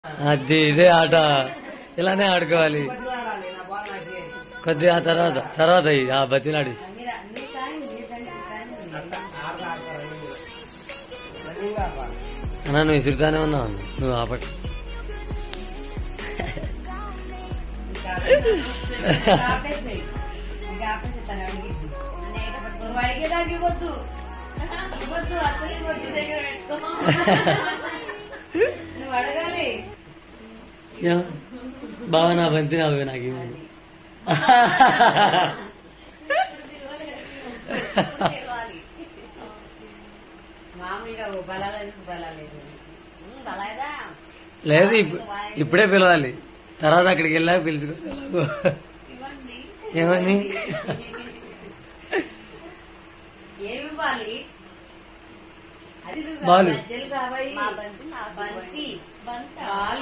అది ఇదే ఆట ఇలానే ఆడుకోవాలి ఆడాలి నా బాల్ నాకే కొద్దిగా ఆ తర్వాత తర్వాత ఇది, ఆ బతిలాడి మీరు అన్ని కానీ మీరు కానీ కానీ ఆడతా ఆడతా రన్నింగ్ ఆడాలి అన్నా నువ్వు విసురుతానే ఉన్నావు అన్న. నువ్వు ఆపట్ ఆపేసి ఇంకా ఆపేసి తను అడిగింది నువ్వు అడిగేదానికి ఇవ్వద్దు ఇవ్వద్దు అసలు ఇవ్వద్దు దగ్గర పెట్టుకో నువ్వు అడగాలి యా, బావ నా బంతి నావే నాకు ఇవ్వు. తెలవాలి. మామూలుగా ఓ బలాలేదు బలాలేదు బలాదా లేదు ఇప్పు- ఇప్పుడే పిలవాలి తర్వాత అక్కడికి వెళ్ళాక పిలుచుకో ఇవ్వండి ఏమని ఏమి ఇవ్వాలి అది బాలు. మధ్యలో కావాలి బంతి బంతి బాల్